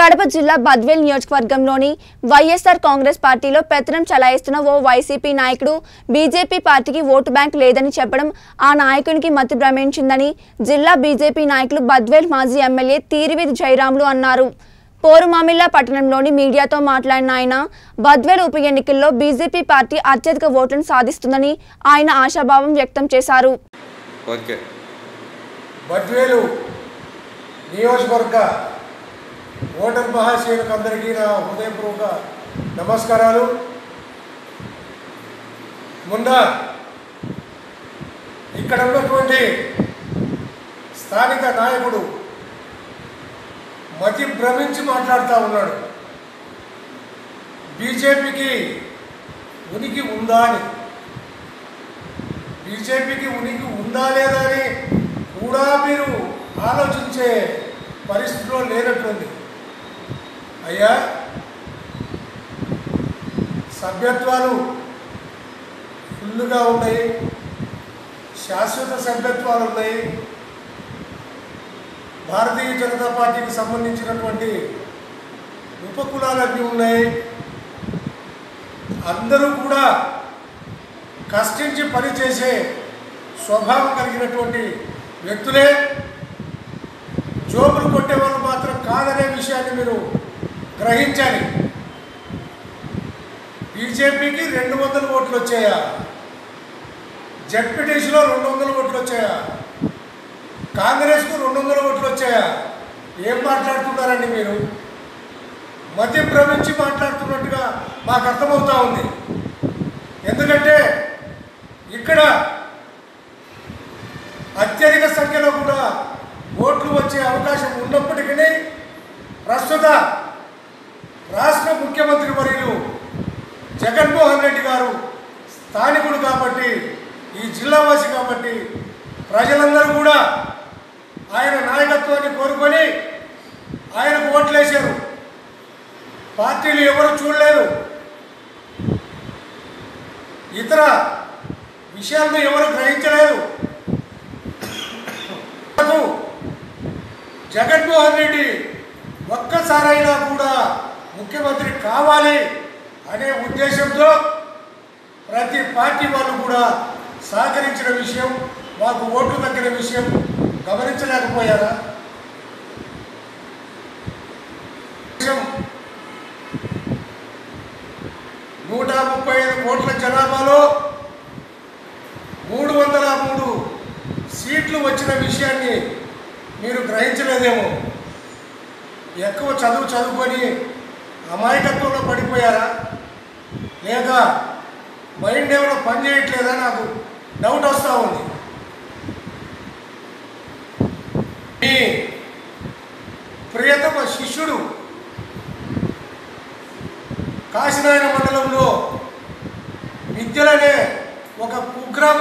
కడప జిల్లా బద్వేల్ నియోజకవర్గంలోని వైఎస్ఆర్ కాంగ్రెస్ పార్టీలో పెత్తనం చలాయిస్తున్న ఓ వైసీపీ నాయకుడు బీజేపీ పార్టీకి ఓటు బ్యాంక్ లేదని చెప్పడం ఆ నాయకునికి మతి భ్రమించిందని జిల్లా బీజేపీ నాయకులు బద్వేల్ మాజీ ఎమ్మెల్యే తీరివిధి జయరాములు అన్నారు పోరుమామిల్లా పట్టణంలోని మీడియాతో మాట్లాడిన ఆయన బద్వేల్ ఉప ఎన్నికల్లో బీజేపీ పార్టీ అత్యధిక ఓట్లను సాధిస్తుందని ఆయన ఆశాభావం వ్యక్తం చేశారు ఓకే బద్వేలు నియోజకవర్గ ఓటర్ మహాశయులకు అందరికీ నా హృదయపూర్వక నమస్కారాలు మొన్న ఇక్కడ ఉన్నటువంటి స్థానిక నాయకుడు మతి భ్రమించి మాట్లాడుతూ ఉన్నాడు బీజేపీకి ఉనికి ఉందా అని బీజేపీకి ఉనికి ఉందా లేదా అని కూడా మీరు ఆలోచించే పరిస్థితిలో లేనట్టుంది అయ్యా సభ్యత్వాలు ఫుల్లుగా ఉన్నాయి శాశ్వత సభ్యత్వాలు ఉన్నాయి భారతీయ జనతా పార్టీకి సంబంధించినటువంటి ఉపకులాలన్నీ ఉన్నాయి అందరూ కూడా కష్టించి పనిచేసే స్వభావం కలిగినటువంటి వ్యక్తులే జోబులు కొట్టే వాళ్ళు మాత్రం కాదనే విషయాన్ని మీరు గ్రహించాలి బీజేపీకి రెండు వందల ఓట్లు వచ్చాయా జడ్పీటీసీలో రెండు వందల ఓట్లు వచ్చాయా కాంగ్రెస్కు రెండు వందల ఓట్లు వచ్చాయా ఏం మాట్లాడుతున్నారండి మీరు మతి భ్రమించి మాట్లాడుతున్నట్టుగా మాకు అర్థమవుతా ఉంది ఎందుకంటే ఇక్కడ అత్యధిక సంఖ్యలో కూడా ఓట్లు వచ్చే అవకాశం ఉన్నప్పటికీ ప్రస్తుత రాష్ట్ర ముఖ్యమంత్రి వర్యులు జగన్మోహన్ రెడ్డి గారు స్థానికుడు కాబట్టి ఈ జిల్లావాసి కాబట్టి ప్రజలందరూ కూడా ఆయన నాయకత్వాన్ని కోరుకొని ఆయనకు ఓట్లేశారు పార్టీలు ఎవరు చూడలేరు ఇతర విషయాలను ఎవరు గ్రహించలేరు నాకు జగన్మోహన్ రెడ్డి ఒక్కసారైనా కూడా ముఖ్యమంత్రి కావాలి అనే ఉద్దేశంతో ప్రతి పార్టీ వాళ్ళు కూడా సహకరించిన విషయం మాకు ఓట్లు తగ్గిన విషయం గమనించలేకపోయారా విషయం నూట ముప్పై ఐదు కోట్ల జనాభాలో మూడు వందల మూడు సీట్లు వచ్చిన విషయాన్ని మీరు గ్రహించలేదేమో ఎక్కువ చదువు చదువుకొని అమాయకత్వంలో పడిపోయారా లేక మైండ్ ఏమైనా పని చేయట్లేదా నాకు డౌట్ వస్తూ ఉంది మీ ప్రియతమ శిష్యుడు కాశీనాయన మండలంలో విద్యలనే ఒక కుగ్రామ